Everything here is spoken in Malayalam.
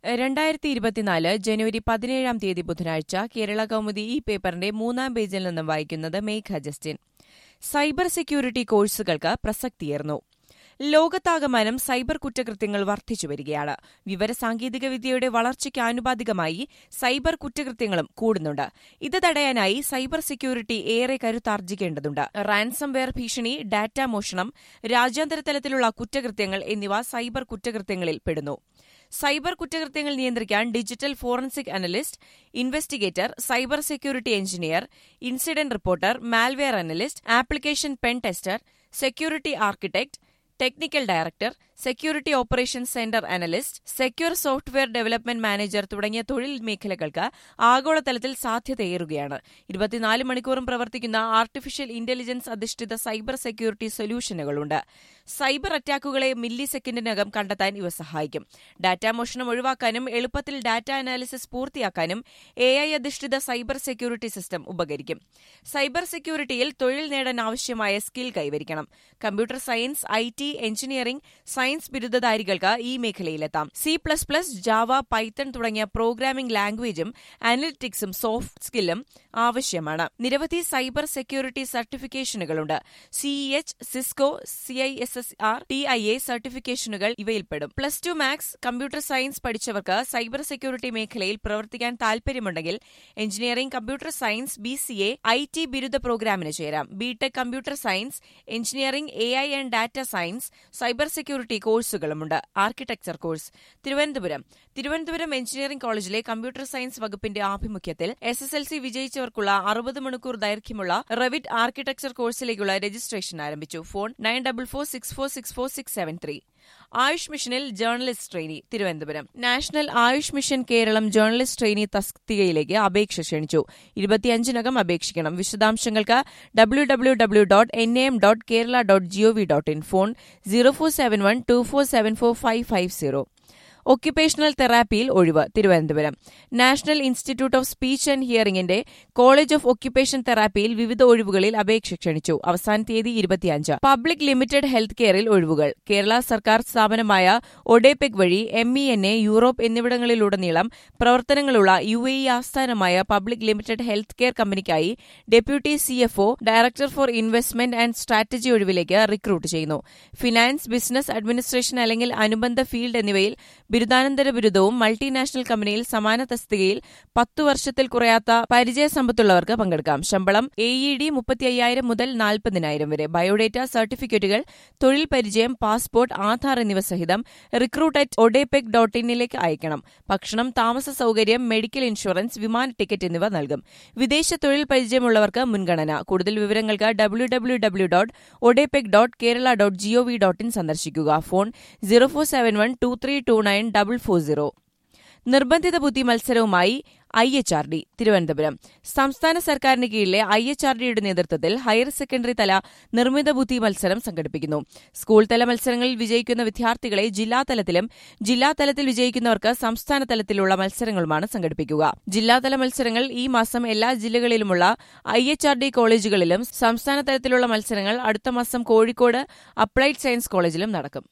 രണ്ടായിരത്തി ഇരുപത്തിനാല് ജനുവരി പതിനേഴാം തീയതി ബുധനാഴ്ച കേരള കൗമുദി ഈ പേപ്പറിന്റെ മൂന്നാം പേജിൽ നിന്നും വായിക്കുന്നത് മേഘ ജസ്റ്റിൻ സൈബർ സെക്യൂരിറ്റി കോഴ്സുകൾക്ക് പ്രസക്തിയേറുന്നു ലോകത്താകമാനം സൈബർ കുറ്റകൃത്യങ്ങൾ വർദ്ധിച്ചുവരികയാണ് വിവരസാങ്കേതികവിദ്യയുടെ വളർച്ചയ്ക്ക് ആനുപാതികമായി സൈബർ കുറ്റകൃത്യങ്ങളും കൂടുന്നുണ്ട് ഇത് തടയാനായി സൈബർ സെക്യൂരിറ്റി ഏറെ കരുത്താർജിക്കേണ്ടതുണ്ട് റാൻസംവെയർ ഭീഷണി ഡാറ്റ മോഷണം രാജ്യാന്തര തലത്തിലുള്ള കുറ്റകൃത്യങ്ങൾ എന്നിവ സൈബർ കുറ്റകൃത്യങ്ങളിൽ പെടുന്നു സൈബർ കുറ്റകൃത്യങ്ങൾ നിയന്ത്രിക്കാൻ digital forensic analyst investigator cyber security engineer incident reporter malware analyst application pen tester security architect technical director security operations centre analyst secure software development manager തുടങ്ങിയ തൊഴിൽ മേഖലകൾക്ക് ആഗോളതലത്തിൽ സാധ്യതയേറുകയാണ് ഇരുപത്തിനാല് മണിക്കൂറും പ്രവർത്തിക്കുന്ന ആർട്ടിഫിഷ്യൽ ഇന്റലിജൻസ് അധിഷ്ഠിത സൈബർ സെക്യൂരിറ്റി സൊല്യൂഷനുകളുണ്ട് സൈബർ അറ്റാക്കുകളെ മില്ലി സെക്കൻഡിനകം കണ്ടെത്താൻ ഇവ സഹായിക്കും ഡാറ്റാ മോഷണം ഒഴിവാക്കാനും എളുപ്പത്തിൽ ഡാറ്റ അനാലിസിസ് പൂർത്തിയാക്കാനും എ ഐ അധിഷ്ഠിത സൈബർ സെക്യൂരിറ്റി സിസ്റ്റം ഉപകരിക്കും സൈബർ സെക്യൂരിറ്റിയിൽ തൊഴിൽ നേടാൻ ആവശ്യമായ സ്കിൽ കൈവരിക്കണം computer science I T engineering science ബിരുദധാരികൾക്ക് ഈ മേഖലയിലെത്താം C plus plus Java Python തുടങ്ങിയ പ്രോഗ്രാമിംഗ് ലാംഗ്വേജും അനലിറ്റിക്സും സോഫ്റ്റ് സ്കില്ലും ആവശ്യമാണ് നിരവധി സൈബർ സെക്യൂരിറ്റി സർട്ടിഫിക്കേഷനുകളുണ്ട് CEH Cisco CISSR T I A സർട്ടിഫിക്കേഷനുകൾ ഇവയിൽപ്പെടും plus two maths computer science പഠിച്ചവർക്ക് സൈബർ സെക്യൂരിറ്റി മേഖലയിൽ പ്രവർത്തിക്കാൻ താൽപര്യമുണ്ടെങ്കിൽ engineering computer science B C A I T ബിരുദ പ്രോഗ്രാമിന് ചേരാം BTech computer science engineering A I and data science cyber security കോഴ്സുകളുമുണ്ട് architecture course Thiruvananthapuram Thiruvananthapuram engineering കോളേജിലെ കമ്പ്യൂട്ടർ സയൻസ് വകുപ്പിന്റെ ആഭിമുഖ്യത്തിൽ എസ് എസ് എൽ സി വിജയിച്ചവർക്കുള്ള അറുപത് മണിക്കൂർ ദൈർഘ്യമുള്ള റെവിറ്റ് ആർക്കിടെക്ചർ കോഴ്സിലേക്കുള്ള രജിസ്ട്രേഷൻ ആരംഭിച്ചു phone nine double four six four six four six seven three AYUSH മിഷനിൽ journalist trainee Thiruvananthapuram national AYUSH mission Keralam journalist trainee തസ്തികയിലേക്ക് അപേക്ഷ ക്ഷണിച്ചു ഇരുപത്തിയഞ്ചിനകം അപേക്ഷിക്കണം വിശദാംശങ്ങൾക്ക് W W W dot N M dot Kerala dot G O V dot in phone zero four seven one two four seven four five five zero occupational തെറാപ്പിയിൽ ഒഴിവ് Thiruvananthapuram national institute of speech and ഹിയറിംഗിന്റെ കോളേജ് ഓഫ് ഒക്യുപേഷൻ തെറാപ്പിയിൽ വിവിധ ഒഴിവുകളിൽ അപേക്ഷ ക്ഷണിച്ചു അവസാന തീയതി ഇരുപത്തിയഞ്ച് പബ്ലിക് ലിമിറ്റഡ് ഹെൽത്ത് കെയറിൽ ഒഴിവുകൾ കേരള സർക്കാർ സ്ഥാപനമായ ഒഡേപെക് വഴി M E N A Europe എന്നിവിടങ്ങളിലുടനീളം പ്രവർത്തനങ്ങളുള്ള യു എ ഇ ആസ്ഥാനമായ പബ്ലിക് ലിമിറ്റഡ് ഹെൽത്ത് കെയർ കമ്പനിക്കായി deputy CFO director for investment and strategy ഒഴിവിലേക്ക് റിക്രൂട്ട് ചെയ്യുന്നു ഫിനാൻസ് ബിസിനസ് അഡ്മിനിസ്ട്രേഷൻ അല്ലെങ്കിൽ അനുബന്ധ ഫീൽഡ് എന്നിവയിൽ ബിരുദാനന്തര ബിരുദവും മൾട്ടിനാഷണൽ കമ്പനിയിൽ സമാന തസ്തികയിൽ പത്തു വർഷത്തിൽ കുറയാത്ത പരിചയ സമ്പത്തുള്ളവർക്ക് പങ്കെടുക്കാം ശമ്പളം എ ഇ ഡി മുപ്പത്തി അയ്യായിരം മുതൽ നാൽപ്പതിനായിരം വരെ ബയോഡേറ്റ സർട്ടിഫിക്കറ്റുകൾ തൊഴിൽ പരിചയം പാസ്പോർട്ട് ആധാർ എന്നിവ സഹിതം റിക്രൂട്ട് അറ്റ് ഒഡേപെക് ഡോട്ട് ഇന്നിലേക്ക് അയക്കണം ഭക്ഷണം താമസ സൌകര്യം മെഡിക്കൽ ഇൻഷുറൻസ് വിമാന ടിക്കറ്റ് എന്നിവ നൽകും വിദേശ തൊഴിൽ പരിചയമുള്ളവർക്ക് മുൻഗണന കൂടുതൽ വിവരങ്ങൾക്ക് W W W dot ODEPC dot Kerala dot G O V dot in സന്ദർശിക്കുക phone zero four seven one two three two nine double four zero നിർബന്ധിത ബുദ്ധി മത്സരവുമായി I H R D Thiruvananthapuram സംസ്ഥാന സർക്കാരിന് കീഴിലെ ഐ എച്ച് ആർ ഡിയുടെ നേതൃത്വത്തിൽ ഹയർ സെക്കൻഡറി തല നിർമ്മിത ബുദ്ധി മത്സരം സംഘടിപ്പിക്കുന്നു സ്കൂൾ തല മത്സരങ്ങളിൽ വിജയിക്കുന്ന വിദ്യാർത്ഥികളെ ജില്ലാതലത്തിലും ജില്ലാതലത്തിൽ വിജയിക്കുന്നവർക്ക് സംസ്ഥാന തലത്തിലുള്ള മത്സരങ്ങളുമാണ് സംഘടിപ്പിക്കുക ജില്ലാതല മത്സരങ്ങൾ ഈ മാസം എല്ലാ ജില്ലകളിലുമുള്ള ഐ എച്ച് ആർ ഡി കോളേജുകളിലും സംസ്ഥാന തലത്തിലുള്ള മത്സരങ്ങൾ അടുത്ത മാസം കോഴിക്കോട് അപ്ലൈഡ് സയൻസ് കോളേജിലും നടക്കും